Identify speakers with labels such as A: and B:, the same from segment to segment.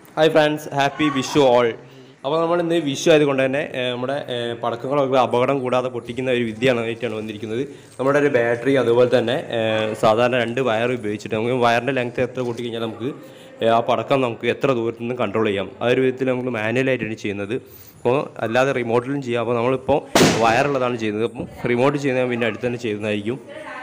A: hi friends happy Vishu all അപ്പോൾ നമ്മൾ ഇന്ന് വിഷു ആയതുകൊണ്ട് തന്നെ ഏഹ്, നമ്മുടെ ഏഹ്, പടക്കങ്ങളൊക്കെ അപകടം കൂടാതെ പൊട്ടിക്കുന്ന ഒരു വിദ്യയാണ് ആയിട്ടാണ് വന്നിരിക്കുന്നത് നമ്മുടെ ഒരു ബാറ്ററി അതുപോലെ തന്നെ ഏഹ്, സാധാരണ രണ്ട് വയർ ഉപയോഗിച്ചിട്ട് നമുക്ക് വയറിൻ്റെ ലെങ്ത് എത്ര പൊട്ടിക്കഴിഞ്ഞാൽ നമുക്ക് ഏഹ്, ആ പടക്കം നമുക്ക് എത്ര ദൂരത്തു നിന്ന് കൺട്രോൾ ചെയ്യാം ആ ഒരു വിധത്തിൽ നമുക്ക് മാനുവലായിട്ടാണ് ചെയ്യുന്നത് അപ്പോൾ അല്ലാതെ റിമോട്ടിലും ചെയ്യാം അപ്പോൾ നമ്മളിപ്പോൾ വയറുള്ളതാണ് ചെയ്യുന്നത് അപ്പം റിമോട്ട് ചെയ്യുന്നത് പിന്നെ അടുത്ത് തന്നെ ചെയ്യുന്നതായിരിക്കും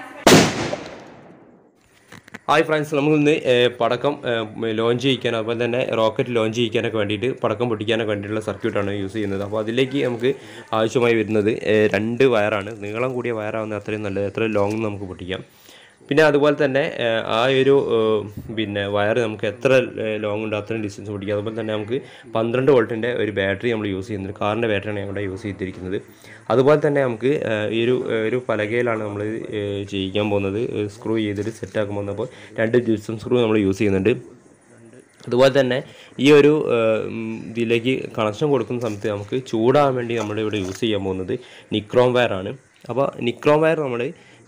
A: ഹായ് ഫ്രണ്ട്സ് നമുക്കിന്ന് ഏഹ്, പടക്കം ലോഞ്ച് ചെയ്യിക്കാൻ അതുപോലെ തന്നെ റോക്കറ്റ് ലോഞ്ച് ചെയ്യിക്കാനൊക്കെ വേണ്ടിയിട്ട് പടക്കം പൊട്ടിക്കാനൊക്കെ വേണ്ടിയിട്ടുള്ള സർക്യൂട്ടാണ് യൂസ് ചെയ്യുന്നത് അപ്പോൾ അതിലേക്ക് നമുക്ക് ആവശ്യമായി വരുന്നത് ഏഹ്, രണ്ട് വയറാണ് നീളം കൂടിയ വയറാവുന്ന അത്രയും നല്ലത് എത്ര ലോങ് നമുക്ക് പൊട്ടിക്കാം പിന്നെ അതുപോലെ തന്നെ ഏഹ്, ആ ഒരു ഏഹ്, പിന്നെ വയർ നമുക്ക് എത്ര ലോങ് ഉണ്ട് അത്രയും ഡിസ്റ്റൻസ് പൊട്ടിക്കാം അതുപോലെ തന്നെ നമുക്ക് പന്ത്രണ്ട് വോൾട്ടിൻ്റെ ഒരു ബാറ്ററി നമ്മൾ യൂസ് ചെയ്യുന്നത് കാറിൻ്റെ ബാറ്ററിയാണ് ഇവിടെ യൂസ് ചെയ്തിരിക്കുന്നത് അതുപോലെ തന്നെ നമുക്ക് ഏഹ്, ഈ ഒരു ഏഹ്, ഒരു പലകയിലാണ് നമ്മൾ ഏഹ്, ചെയ്യിക്കാൻ പോകുന്നത് സ്ക്രൂ ചെയ്തിട്ട് സെറ്റ് ആക്കാൻ പോകുന്നത് അപ്പോൾ രണ്ട് ജിപ്സം സ്ക്രൂ നമ്മൾ യൂസ് ചെയ്യുന്നുണ്ട് അതുപോലെ തന്നെ ഈ ഒരു ഏഹ്, ഉം, ഇതിലേക്ക് കണക്ഷൻ കൊടുക്കുന്ന സമയത്ത് നമുക്ക് ചൂടാകാൻ വേണ്ടി നമ്മൾ ഇവിടെ യൂസ് ചെയ്യാൻ പോകുന്നത് നിക്രോം വയർ ആണ് അപ്പോൾ നിക്രോം വയർ നമ്മൾ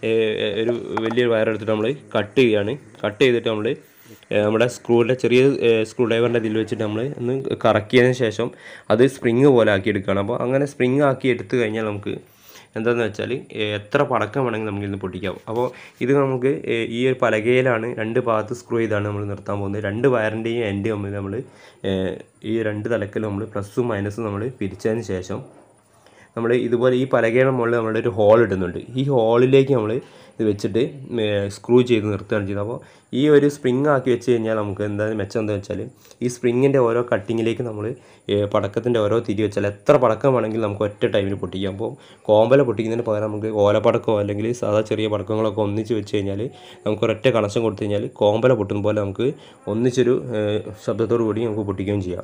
A: ഒരു വലിയൊരു വയർ എടുത്തിട്ട് നമ്മൾ കട്ട് ചെയ്യുകയാണ് കട്ട് ചെയ്തിട്ട് നമ്മൾ നമ്മുടെ സ്ക്രൂവിൻ്റെ ചെറിയ സ്ക്രൂ ഡ്രൈവറിൻ്റെ ഇതിൽ വെച്ചിട്ട് നമ്മൾ ഒന്ന് കറക്കിയതിന് ശേഷം അത് സ്പ്രിങ് പോലെ ആക്കി എടുക്കുകയാണ് അപ്പോൾ അങ്ങനെ സ്പ്രിങ് ആക്കി എടുത്തു കഴിഞ്ഞാൽ നമുക്ക് എന്താണെന്ന് വെച്ചാൽ ഏഹ്, എത്ര പടക്കം വേണമെങ്കിൽ നമുക്ക് ഇന്ന് പൊട്ടിക്കാം അപ്പോൾ ഇത് നമുക്ക് ഏഹ്, ഈ ഒരു പലകയിലാണ് രണ്ട് ഭാഗത്ത് സ്ക്രൂ ചെയ്താണ് നമ്മൾ നിർത്താൻ പോകുന്നത് രണ്ട് വയറിൻ്റെയും എൻഡ് തമ്മിൽ നമ്മൾ ഏഹ്, ഈ രണ്ട് തലക്കിൽ നമ്മൾ പ്ലസ്സും മൈനസും നമ്മൾ പിരിച്ചതിന് ശേഷം നമ്മൾ ഇതുപോലെ ഈ പലകയുടെ മുകളിൽ നമ്മളൊരു ഹോൾ ഇടുന്നുണ്ട് ഈ ഹോളിലേക്ക് നമ്മൾ ഇത് വെച്ചിട്ട് സ്ക്രൂ ചെയ്ത് നിർത്തുകയാണ് ചെയ്യുന്നത് അപ്പോൾ ഈ ഒരു സ്പ്രിങ് ആക്കി വെച്ച് കഴിഞ്ഞാൽ നമുക്ക് എന്താ മെച്ചം എന്താ വെച്ചാൽ ഈ സ്പ്രിങ്ങിൻ്റെ ഓരോ കട്ടിങ്ങിലേക്ക് നമ്മൾ പടക്കത്തിൻ്റെ ഓരോ തിരി വെച്ചാൽ എത്ര പടക്കം വേണമെങ്കിലും നമുക്ക് ഒറ്റ ടൈമിൽ പൊട്ടിക്കാം അപ്പോൾ കോമ്പല പൊട്ടിക്കുന്നതിന് പകരം നമുക്ക് ഓലപ്പടക്കമോ അല്ലെങ്കിൽ സാധാ ചെറിയ പടക്കങ്ങളൊക്കെ ഒന്നിച്ച് വെച്ച് കഴിഞ്ഞാൽ നമുക്ക് ഒരൊറ്റ കണക്ഷൻ കൊടുത്തു കഴിഞ്ഞാൽ കോമ്പല പൊട്ടുന്ന പോലെ നമുക്ക് ഒന്നിച്ചൊരു ഏഹ്, ശബ്ദത്തോടു കൂടി നമുക്ക് പൊട്ടിക്കുകയും ചെയ്യാം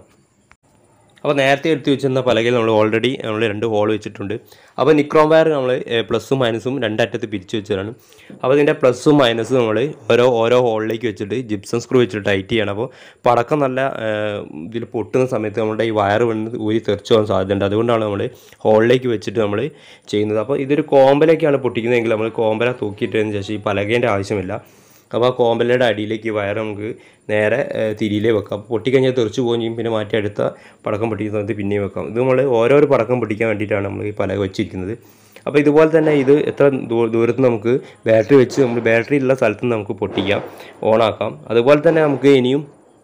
A: അപ്പോൾ നേരത്തെ എടുത്ത് വെച്ചിരുന്ന പലകയിൽ നമ്മൾ ഓൾറെഡി നമ്മൾ രണ്ട് ഹോൾ വെച്ചിട്ടുണ്ട് അപ്പോൾ നിക്രോം വയർ നമ്മൾ പ്ലസും മൈനസും രണ്ടറ്റത്ത് പിരിച്ചു വെച്ചതാണ് അപ്പോൾ ഇതിൻ്റെ പ്ലസും മൈനസും നമ്മൾ ഓരോ ഓരോ ഹോളിലേക്ക് വെച്ചിട്ട് ജിപ്സം സ്ക്രൂ വെച്ചിട്ട് ടൈറ്റ് ചെയ്യണം അപ്പോൾ പടക്കം നല്ല ഇതിൽ പൊട്ടുന്ന സമയത്ത് നമ്മുടെ ഈ വയർ വന്ന് ഊരി തെറിച്ചു പോകാൻ സാധ്യതയുണ്ട് അതുകൊണ്ടാണ് നമ്മൾ ഹോളിലേക്ക് വെച്ചിട്ട് നമ്മൾ ചെയ്യുന്നത് അപ്പോൾ ഇതൊരു കോമ്പലൊക്കെയാണ് പൊട്ടിക്കുന്നതെങ്കിൽ നമ്മൾ കോമ്പല തൂക്കിയിട്ടതിന് ശേഷം ഈ പലകേൻ്റെ ആവശ്യമില്ല അപ്പോൾ ആ കോമ്പലയുടെ അടിയിലേക്ക് ഈ വയർ നമുക്ക് നേരെ ഏഹ്, തിരിയിലേ വെക്കാം അപ്പോൾ പൊട്ടിക്കഴിഞ്ഞാൽ തെറിച്ച് പോകുകയും ചെയ്യും പിന്നെ മാറ്റി അടുത്ത പടക്കം പൊട്ടിക്കുന്ന സമയത്ത് പിന്നെയും വെക്കാം ഇത് നമ്മൾ ഓരോരോ പടക്കം പൊട്ടിക്കാൻ വേണ്ടിയിട്ടാണ് നമ്മൾ ഈ പലക വെച്ചിരിക്കുന്നത് അപ്പോൾ ഇതുപോലെ തന്നെ ഇത് എത്ര ദൂ- ദൂരത്ത് നമുക്ക് ബാറ്ററി വെച്ച് നമ്മൾ ബാറ്ററി ഉള്ള സ്ഥലത്ത് നിന്ന് നമുക്ക് പൊട്ടിക്കാം ഓണാക്കാം അതുപോലെ തന്നെ നമുക്ക് ഇനിയും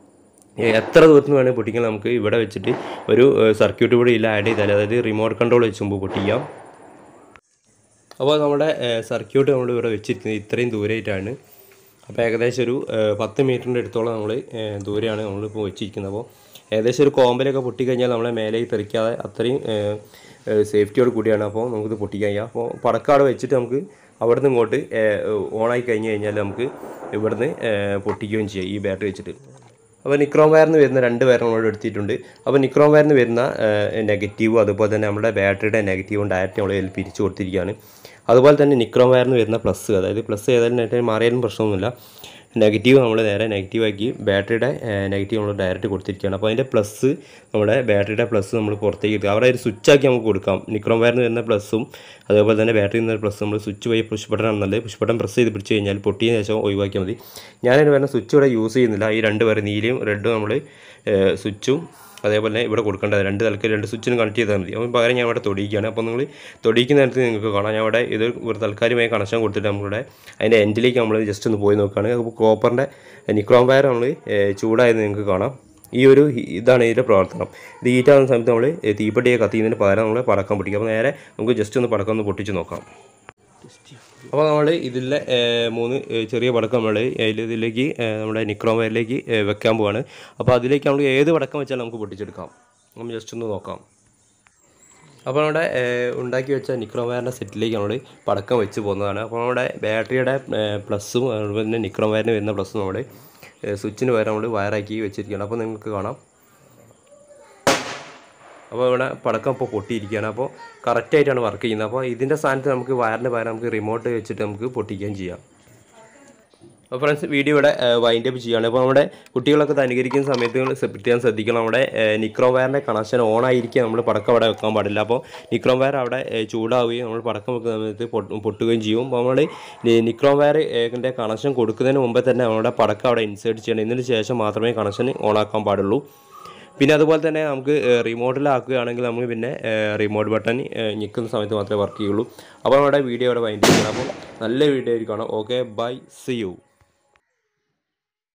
A: ഏഹ്, എത്ര ദൂരത്ത് നിന്ന് വേണമെങ്കിൽ പൊട്ടിക്കാൻ നമുക്ക് ഇവിടെ വെച്ചിട്ട് ഒരു സർക്യൂട്ട് കൂടി ഇല്ല ആഡ് ചെയ്താൽ അതായത് റിമോട്ട് കൺട്രോൾ വെച്ച് മുമ്പ് പൊട്ടിക്കാം അപ്പോൾ നമ്മുടെ സർക്യൂട്ട് നമ്മൾ ഇവിടെ വെച്ചിരിക്കുന്നത് ഇത്രയും ദൂരമായിട്ടാണ് അപ്പോൾ ഏകദേശം ഒരു ഏഹ്, പത്ത് മീറ്ററിൻ്റെ അടുത്തോളം നമ്മൾ ഏഹ്, ദൂരെയാണ് നമ്മളിപ്പോൾ വെച്ചിരിക്കുന്നത് അപ്പോൾ ഏകദേശം ഒരു കോമ്പലൊക്കെ പൊട്ടിക്കഴിഞ്ഞാൽ നമ്മളെ മേലേക്ക് തെറിക്കാതെ അത്രയും ഏഹ്, ഏഹ്, സേഫ്റ്റിയോട് കൂടിയാണ് അപ്പോൾ നമുക്കിത് പൊട്ടിക്കാൻ കഴിയാം അപ്പോൾ പടക്കാട് വെച്ചിട്ട് നമുക്ക് അവിടുന്ന് ഇങ്ങോട്ട് ഏഹ്, ഓണായി കഴിഞ്ഞ് കഴിഞ്ഞാൽ നമുക്ക് ഇവിടുന്ന് ഏഹ്, പൊട്ടിക്കുകയും ചെയ്യാം ഈ ബാറ്ററി വെച്ചിട്ട് അപ്പോൾ നിക്രോം വയറിന് വരുന്ന രണ്ട് വയർ നമ്മൾ എടുത്തിട്ടുണ്ട് അപ്പോൾ നിക്രോം വയറിന് വരുന്ന നെഗറ്റീവും അതുപോലെ തന്നെ നമ്മുടെ ബാറ്ററിയുടെ നെഗറ്റീവും ഡയറക്റ്റ് നമ്മൾ ഇതിൽ പിരിച്ചു കൊടുത്തിരിക്കുകയാണ് അതുപോലെ തന്നെ നിക്രോം വയറിന് വരുന്ന പ്ലസ് അതായത് പ്ലസ് ഏതായാലും നേരത്തെ മാറിയാലും പ്രശ്നമൊന്നുമില്ല നെഗറ്റീവ് നമ്മൾ നേരെ നെഗറ്റീവാക്കി ബാറ്ററിയുടെ നെഗറ്റീവ് നമ്മൾ ഡയറക്റ്റ് കൊടുത്തിരിക്കുകയാണ് അപ്പോൾ അതിൻ്റെ പ്ലസ് നമ്മുടെ ബാറ്ററിയുടെ പ്ലസ് നമ്മൾ പുറത്തേക്ക് എടുക്കുക അവിടെ ഒരു സ്വിച്ചാക്കി നമുക്ക് കൊടുക്കാം നിക്രോം വയറിന് വരുന്ന പ്ലസ്സും അതേപോലെ തന്നെ ബാറ്ററിയിൽ നിന്ന് പ്ലസ് നമ്മൾ സ്വിച്ച് വഴി പുഷ് ബട്ടൺ ആണ് നല്ലത് പുഷ് ബട്ടൺ പ്രസ് ചെയ്ത് പിടിച്ച് കഴിഞ്ഞാൽ പൊട്ടിയതിന് ശേഷം ഒഴിവാക്കിയാൽ മതി ഞാനതിന് വരുന്ന സ്വിച്ച് ഇവിടെ യൂസ് ചെയ്യുന്നില്ല ഈ രണ്ട് പേര് നീലയും റെഡും നമ്മൾ സ്വിച്ചും അതേപോലെ തന്നെ ഇവിടെ കൊടുക്കേണ്ടത് രണ്ട് തലക്ക് രണ്ട് സ്വിച്ചിനും കണക്ട് ചെയ്താൽ മതി അപ്പോൾ പകരം ഞാൻ ഇവിടെ തൊടിയിക്കുകയാണ് അപ്പോൾ നിങ്ങൾ തൊടിയിക്കുന്ന നേരത്ത് നിങ്ങൾക്ക് കാണാം ഞാൻ ഇവിടെ ഇത് ഒരു തൽക്കാലികമായി കണക്ഷൻ കൊടുത്തിട്ട് നമ്മളുടെ അതിൻ്റെ എൻഡിലേക്ക് നമ്മൾ ജസ്റ്റ് ഒന്ന് പോയി നോക്കുകയാണ് അപ്പോൾ കോപ്പറിൻ്റെ നിക്രോം വയർ നമ്മൾ ചൂടായത് നിങ്ങൾക്ക് കാണാം ഈ ഒരു ഹി- ഇതാണ് ഇതിൻ്റെ പ്രവർത്തനം ഇത് ഹീറ്റാകുന്ന സമയത്ത് നമ്മൾ തീപ്പെട്ടിയെ കത്തിക്കുന്നതിന് പകരം നമ്മൾ പടക്കം പൊട്ടിക്കും അപ്പോൾ നേരെ നമുക്ക് ജസ്റ്റ് ഒന്ന് പടക്കം ഒന്ന് പൊട്ടിച്ച് നോക്കാം അപ്പോൾ നമ്മൾ ഇതിലെ ഏഹ്, മൂന്ന് ഏഹ്, ചെറിയ പടക്കം നമ്മൾ അതിൽ ഇതിലേക്ക് ഏഹ്, നമ്മുടെ നിക്രോം വയറിലേക്ക് ഏഹ്, വെക്കാൻ പോവാണ് അപ്പോൾ അതിലേക്ക് നമ്മൾ ഏത് പടക്കം വെച്ചാലും നമുക്ക് പൊട്ടിച്ചെടുക്കാം നമുക്ക് ജസ്റ്റ് ഒന്ന് നോക്കാം അപ്പോൾ നമ്മുടെ ഏഹ്, ഉണ്ടാക്കി വെച്ച നിക്രോം വയറിൻ്റെ സെറ്റിലേക്ക് നമ്മൾ പടക്കം വെച്ച് പോകുന്നതാണ് അപ്പോൾ നമ്മുടെ ബാറ്ററിയുടെ പ്ലസ്സും അതുപോലെ തന്നെ നിക്രോം വയറിന് വരുന്ന പ്ലസ്സും നമ്മൾ സ്വിച്ചിന് പകരം നമ്മൾ വയറാക്കി വെച്ചിരിക്കുകയാണ് അപ്പോൾ നിങ്ങൾക്ക് കാണാം അപ്പോൾ ഇവിടെ പടക്കം ഇപ്പോൾ പൊട്ടിയിരിക്കുകയാണ് അപ്പോൾ കറക്റ്റായിട്ടാണ് വർക്ക് ചെയ്യുന്നത് അപ്പോൾ ഇതിൻ്റെ സ്ഥാനത്ത് നമുക്ക് വയറിന് പകരം നമുക്ക് റിമോട്ട് വെച്ചിട്ട് നമുക്ക് പൊട്ടിക്കുകയും ചെയ്യാം അപ്പോൾ ഫ്രണ്ട്സ് വീഡിയോ ഇവിടെ വൈൻഡ് അപ്പ് ചെയ്യുകയാണ് അപ്പോൾ നമ്മുടെ കുട്ടികളൊക്കെ ഇത് അനുകരിക്കുന്ന സമയത്ത് നിങ്ങൾ പ്രത്യേകം ശ്രദ്ധിക്കണം നമ്മുടെ നിക്രോം വയറിൻ്റെ കണക്ഷൻ ഓൺ ആയിരിക്കുക നമ്മൾ പടക്കം അവിടെ വെക്കാൻ പാടില്ല അപ്പോൾ നിക്രോം വയർ അവിടെ ഏഹ്, ചൂടാവുകയും നമ്മൾ പടക്കം വെക്കുന്ന സമയത്ത് പൊട്ട് പൊട്ടുകയും ചെയ്യും അപ്പോൾ നമ്മൾ നിക്രോം വയറിൻ്റെ കണക്ഷൻ കൊടുക്കുന്നതിന് മുമ്പേ തന്നെ നമ്മുടെ പടക്കം അവിടെ ഇൻസേർട്ട് ചെയ്യണം ഇതിന് ശേഷം മാത്രമേ കണക്ഷൻ ഓൺ ആക്കാൻ പാടുള്ളൂ പിന്നെ അതുപോലെ തന്നെ നമുക്ക് റിമോട്ടിലാക്കുകയാണെങ്കിൽ നമുക്ക് പിന്നെ റിമോട്ട് ബട്ടൺ ഞെക്കുന്ന സമയത്ത് മാത്രമേ വർക്ക് ചെയ്യുള്ളൂ അപ്പോൾ നമ്മുടെ വീഡിയോ ഇവിടെ വൈൻഡ് ചെയ്യണം അപ്പോൾ നല്ല വീഡിയോ ആയിരിക്കണം ഓക്കെ ബൈ സി യു